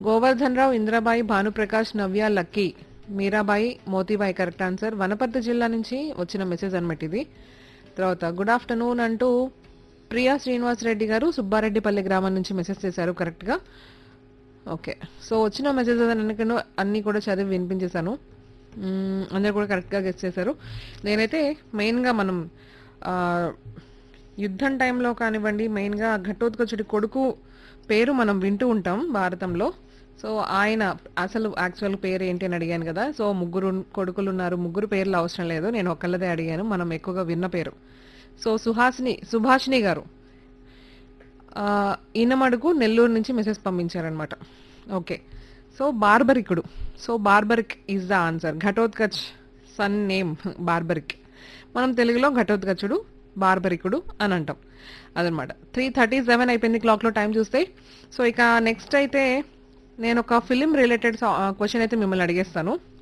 Govardhan Rao Indrabai Bhanuprakash Navya Lucky Mirabai Motibai correct answer Wanaparthy జిల్లా నుంచి వచ్చిన మెసేజ్ అనమాట ఇది తర్వాత గుడ్ ఆఫ్టర్నూన్ అంటూ ప్రియా శ్రీనివాస్ రెడ్డి గారు సుబ్బారెడ్డిపల్లి గ్రామం నుంచి మెసేజ్ చేశారు కరెక్ట్గా ఓకే సో వచ్చిన మెసేజెస్ అన్ని అన్నీ కూడా చదివి వినిపించేశాను మ్మ్, అందరు కూడా కరెక్ట్గా గెస్ట్ చేశారు నేనైతే మెయిన్గా మనం ఆ, యుద్ధం టైంలో కానివ్వండి మెయిన్గా ఘటోత్కచుడి కొడుకు పేరు మనం వింటూ ఉంటాం భారతంలో సో ఆయన అసలు యాక్చువల్ పేరు ఏంటి అని అడిగాను కదా సో ముగ్గురు కొడుకులు ఉన్నారు ముగ్గురు పేర్లు అవసరం లేదు నేను ఒక్కళ్ళదే అడిగాను మనం ఎక్కువగా విన్న పేరు సో సుహాసిని సుభాషిణి గారు ఆ, ఈనమడుగు నెల్లూరు నుంచి మెసేజ్ పంపించారనమాట ఓకే సో బార్బరికుడు so Barbarik is the answer Ghatotkach son name Barbarik మనం తెలుగులో ఘటోత్కచుడు బార్బరికుడు అని అంటాం అదనమాట త్రీ థర్టీ సెవెన్ అయిపోయింది క్లాక్లో టైం చూస్తే సో ఇక నెక్స్ట్ అయితే నేను ఒక ఫిలిం రిలేటెడ్ క్వశ్చన్ అయితే మిమ్మల్ని అడిగేస్తాను